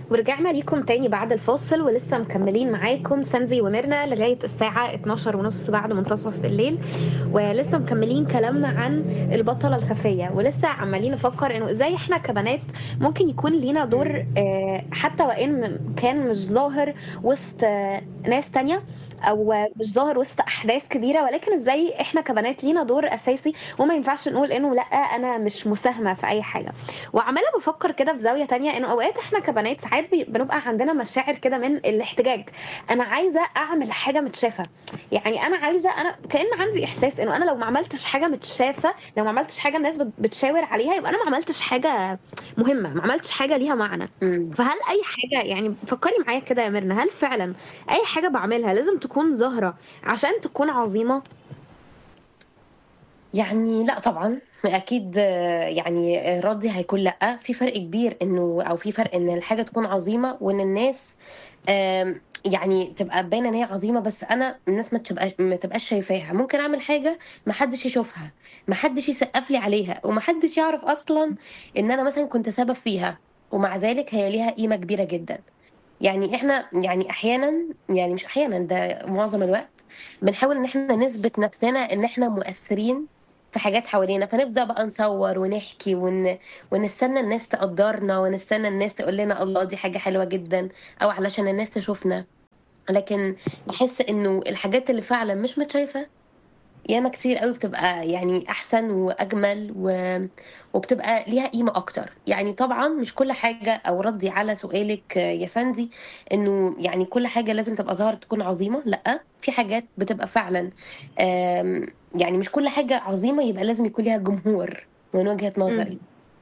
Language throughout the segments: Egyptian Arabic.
ورجعنا ليكم تاني بعد الفاصل ولسه مكملين معاكم ساندي وميرنا لغاية الساعة 12 ونص بعد منتصف الليل ولسه مكملين كلامنا عن البطلة الخفية ولسه عمالين نفكر انه ازاي احنا كبنات ممكن يكون لينا دور آه، حتى وان كان مش ظاهر وسط آه، ناس تانية او مش ظاهر وسط احداث كبيره ولكن ازاي احنا كبنات لينا دور اساسي وما ينفعش نقول انه لا انا مش مساهمه في اي حاجه وعماله بفكر كده في زاويه تانية انه اوقات احنا كبنات ساعات بي- بنبقى عندنا مشاعر كده من الاحتجاج انا عايزه اعمل حاجه متشافه يعني انا عايزه انا كان عندي احساس انه انا لو ما عملتش حاجه متشافه لو ما عملتش حاجه الناس بت- بتشاور عليها يبقى انا ما عملتش حاجه مهمه ما عملتش حاجه ليها معنى مم. فهل اي حاجه يعني فكري معايا كده يا ميرنا هل فعلا اي حاجه بعملها لازم تكون ظاهره عشان تكون عظيمه يعني لا طبعا اكيد آه، يعني آه، ردي هيكون لا في فرق كبير انه او في فرق ان الحاجه تكون عظيمه وان الناس آم، يعني تبقى باينه ان هي عظيمه بس انا الناس ما تبقى ما تبقاش شايفاها ممكن اعمل حاجه ما حدش يشوفها ما حدش يسقف لي عليها وما حدش يعرف اصلا ان انا مثلا كنت سبب فيها ومع ذلك هي ليها قيمه كبيره جدا يعني احنا يعني احيانا يعني مش احيانا ده معظم الوقت بنحاول ان احنا نثبت نفسنا ان احنا مؤثرين في حاجات حوالينا فنبدا بقى نصور ونحكي ون... ونستنى الناس تقدرنا ونستنى الناس تقول لنا الله دي حاجه حلوه جدا او علشان الناس تشوفنا لكن بحس انه الحاجات اللي فعلا مش متشايفه ياما كتير قوي بتبقى يعني احسن واجمل و... وبتبقى ليها قيمه اكتر يعني طبعا مش كل حاجه او ردي على سؤالك يا ساندي انه يعني كل حاجه لازم تبقى ظاهره تكون عظيمه لا في حاجات بتبقى فعلا آم، يعني مش كل حاجه عظيمه يبقى لازم يكون ليها جمهور من وجهه نظري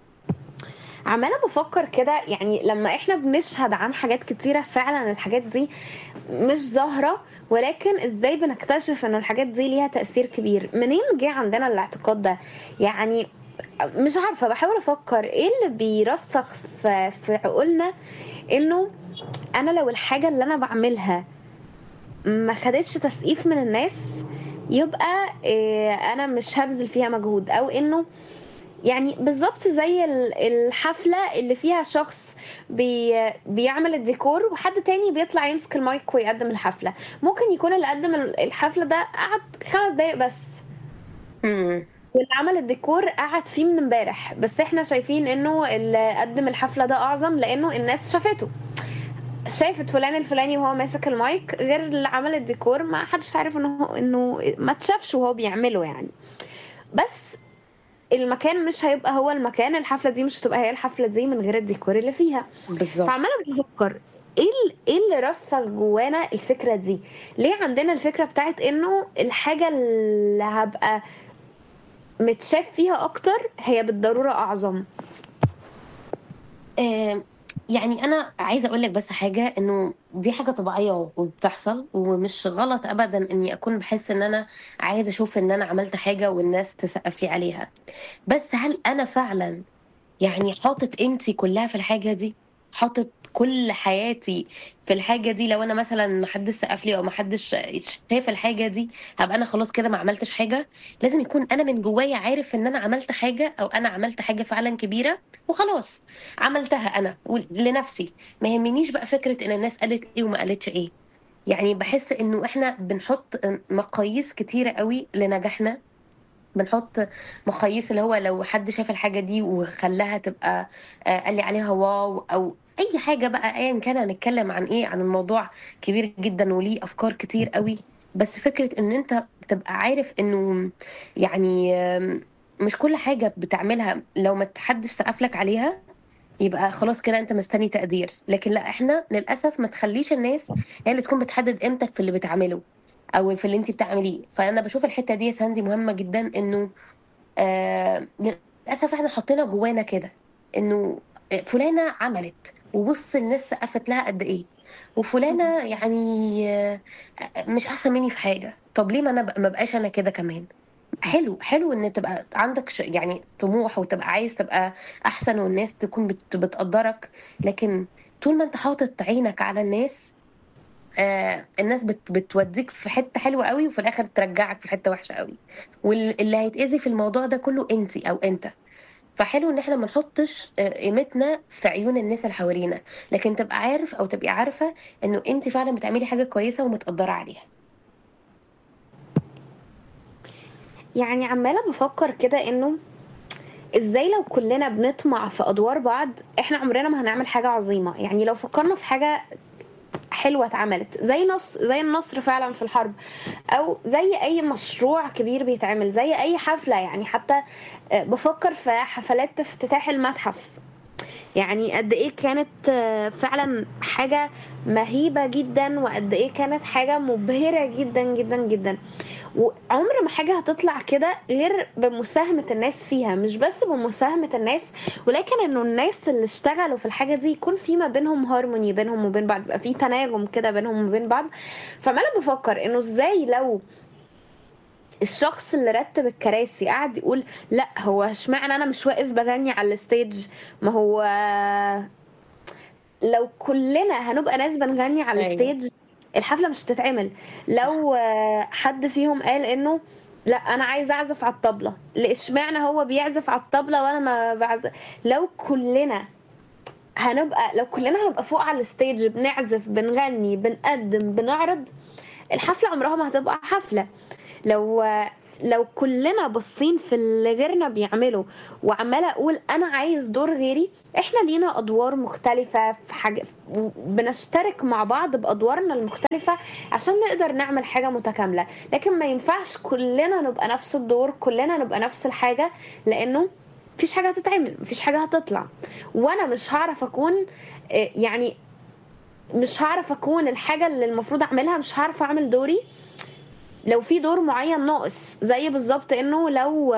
عماله بفكر كده يعني لما احنا بنشهد عن حاجات كتيره فعلا الحاجات دي مش ظاهره ولكن ازاي بنكتشف ان الحاجات دي ليها تاثير كبير منين جه عندنا الاعتقاد ده يعني مش عارفه بحاول افكر ايه اللي بيرسخ في في عقولنا انه انا لو الحاجه اللي انا بعملها ما خدتش تسقيف من الناس يبقى إيه انا مش هبذل فيها مجهود او انه يعني بالظبط زي ال- الحفلة اللي فيها شخص بي بيعمل الديكور وحد تاني بيطلع يمسك المايك ويقدم الحفلة ممكن يكون اللي قدم ال- الحفلة ده قعد خمس دقايق بس مم. واللي عمل الديكور قعد فيه من امبارح بس احنا شايفين انه اللي قدم الحفلة ده اعظم لانه الناس شافته شافت فلان الفلاني وهو ماسك المايك غير اللي عمل الديكور ما حدش عارف انه انه ما اتشافش وهو بيعمله يعني بس المكان مش هيبقى هو المكان الحفله دي مش هتبقى هي الحفله دي من غير الديكور اللي فيها بالظبط فعماله بفكر ايه ال- ايه اللي رسخ جوانا الفكره دي ليه عندنا الفكره بتاعت انه الحاجه اللي هبقى متشاف فيها اكتر هي بالضروره اعظم آه، يعني انا عايزه اقول لك بس حاجه انه دي حاجه طبيعيه وبتحصل ومش غلط ابدا اني اكون بحس ان انا عايزه اشوف ان انا عملت حاجه والناس تسقف لي عليها بس هل اانا فعلا يعني حاطط قيمتي كلها في الحاجه دي حاطط كل حياتي في الحاجه دي لو انا مثلا ما حدش سقف لي او ما حدش شايف الحاجه دي هبقى انا خلاص كده ما عملتش حاجه لازم يكون انا من جوايا عارف ان انا عملت حاجه او انا عملت حاجه فعلا كبيره وخلاص عملتها انا ول- لنفسي ما يهمنيش بقى فكره ان الناس قالت ايه وما قالتش ايه يعني بحس انه احنا بنحط مقاييس كتيره قوي لنجاحنا بنحط مقاييس اللي هو لو حد شاف الحاجه دي وخلاها تبقى آه، قال لي عليها واو او اي حاجه بقى ايا كان هنتكلم عن ايه عن الموضوع كبير جدا وليه افكار كتير قوي بس فكره ان انت تبقى عارف انه يعني آم، مش كل حاجه بتعملها لو ما حدش سقف لك عليها يبقى خلاص كده انت مستني تقدير لكن لا احنا للاسف ما تخليش الناس هي اللي تكون بتحدد قيمتك في اللي بتعمله او في اللي انت بتعمليه فانا بشوف الحته دي يا ساندي مهمه جدا انه آه للاسف احنا حطينا جوانا كده انه فلانه عملت وبص الناس سقفت لها قد ايه وفلانه يعني آه، مش احسن مني في حاجه طب ليه ما انا ب- ما بقاش انا كده كمان حلو حلو ان تبقى عندك ش- يعني طموح وتبقى عايز تبقى احسن والناس تكون بت- بتقدرك لكن طول ما انت حاطط عينك على الناس آه الناس بت بتوديك في حته حلوه قوي وفي الاخر ترجعك في حته وحشه قوي واللي هيتاذي في الموضوع ده كله انت او انت فحلو ان احنا ما نحطش آه، قيمتنا في عيون الناس اللي حوالينا لكن تبقى عارف او تبقي عارفه انه انت فعلا بتعملي حاجه كويسه ومتقدره عليها يعني عمالة بفكر كده انه ازاي لو كلنا بنطمع في ادوار بعض احنا عمرنا ما هنعمل حاجة عظيمة يعني لو فكرنا في حاجة حلوة اتعملت زي نص زي النصر فعلا في الحرب او زي اي مشروع كبير بيتعمل زي اي حفلة يعني حتى آه، بفكر في حفلات افتتاح المتحف يعني قد ايه كانت آه، فعلا حاجة مهيبة جدا وقد ايه كانت حاجة مبهرة جدا جدا جدا وعمر ما حاجة هتطلع كده غير بمساهمة الناس فيها مش بس بمساهمة الناس ولكن انه الناس اللي اشتغلوا في الحاجة دي يكون في ما بينهم هارموني بينهم وبين بعض يبقى في تناغم كده بينهم وبين بعض فعمالة بفكر انه ازاي لو الشخص اللي رتب الكراسي قعد يقول لا هو اشمعنى انا مش واقف بغني على الستيج ما هو لو كلنا هنبقى ناس بنغني على ايوه الستيج الحفلة مش هتتعمل لو آه، حد فيهم قال انه لا انا عايز اعزف على الطبلة لا اشمعنى هو بيعزف على الطبلة وانا ما بعزف لو كلنا هنبقى لو كلنا هنبقى فوق على الستيج بنعزف بنغني بنقدم بنعرض الحفلة عمرها ما هتبقى حفلة لو لو كلنا باصين في اللي غيرنا بيعمله وعماله اقول انا عايز دور غيري احنا لينا ادوار مختلفه في حاجه بنشترك مع بعض بادوارنا المختلفه عشان نقدر نعمل حاجه متكامله لكن ما ينفعش كلنا نبقى نفس الدور كلنا نبقى نفس الحاجه لانه مفيش حاجه هتتعمل مفيش حاجه هتطلع وانا مش هعرف اكون آه، يعني مش هعرف اكون الحاجه اللي المفروض اعملها مش هعرف اعمل دوري لو في دور معين ناقص زي بالظبط انه لو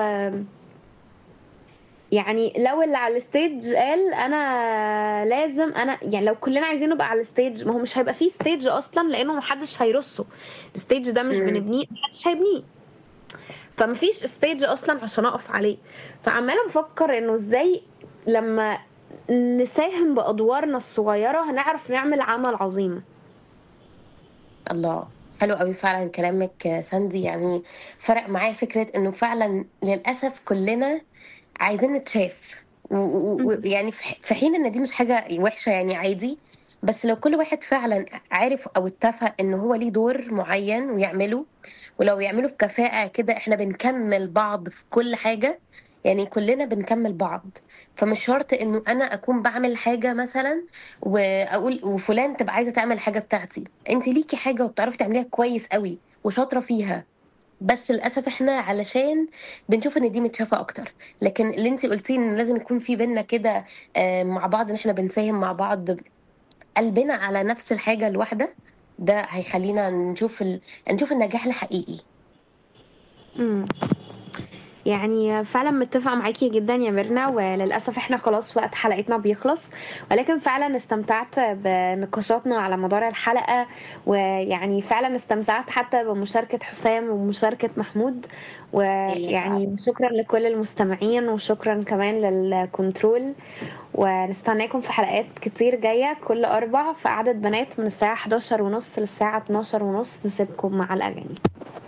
يعني لو اللي على الستيج قال انا لازم انا يعني لو كلنا عايزين نبقى على الستيج ما هو مش هيبقى فيه ستيج اصلا لانه محدش هيرصه الستيج ده مش امم بنبنيه محدش هيبنيه فمفيش ستيج اصلا عشان اقف عليه فعماله بفكر انه ازاي لما نساهم بادوارنا الصغيره هنعرف نعمل عمل عظيم الله حلو قوي فعلا كلامك يا ساندي يعني فرق معايا فكرة انه فعلا للأسف كلنا عايزين نتشاف ويعني في حين ان دي مش حاجة وحشة يعني عادي بس لو كل واحد فعلا عارف او اتفق ان هو ليه دور معين ويعمله ولو يعمله بكفاءة كده احنا بنكمل بعض في كل حاجة يعني كلنا بنكمل بعض فمش شرط انه انا اكون بعمل حاجه مثلا واقول وفلان تبقى عايزه تعمل حاجه بتاعتي انت ليكي حاجه وبتعرفي تعمليها كويس قوي وشاطره فيها بس للاسف احنا علشان بنشوف ان دي متشافه اكتر لكن اللي انت قلتيه ان لازم يكون في بينا كده آه، مع بعض ان احنا بنساهم مع بعض قلبنا على نفس الحاجه الواحده ده هيخلينا نشوف ال... نشوف النجاح الحقيقي امم يعني فعلا متفقة معاكي جدا يا ميرنا وللأسف احنا خلاص وقت حلقتنا بيخلص ولكن فعلا استمتعت بنقاشاتنا على مدار الحلقة ويعني فعلا استمتعت حتى بمشاركة حسام ومشاركة محمود هي فعلا ويعني شكرا لكل المستمعين وشكرا كمان للكنترول ونستناكم في حلقات كتير جاية كل أربع في قعدة بنات من الساعة 11 ونص للساعة 12 ونص نسيبكم مع الأغاني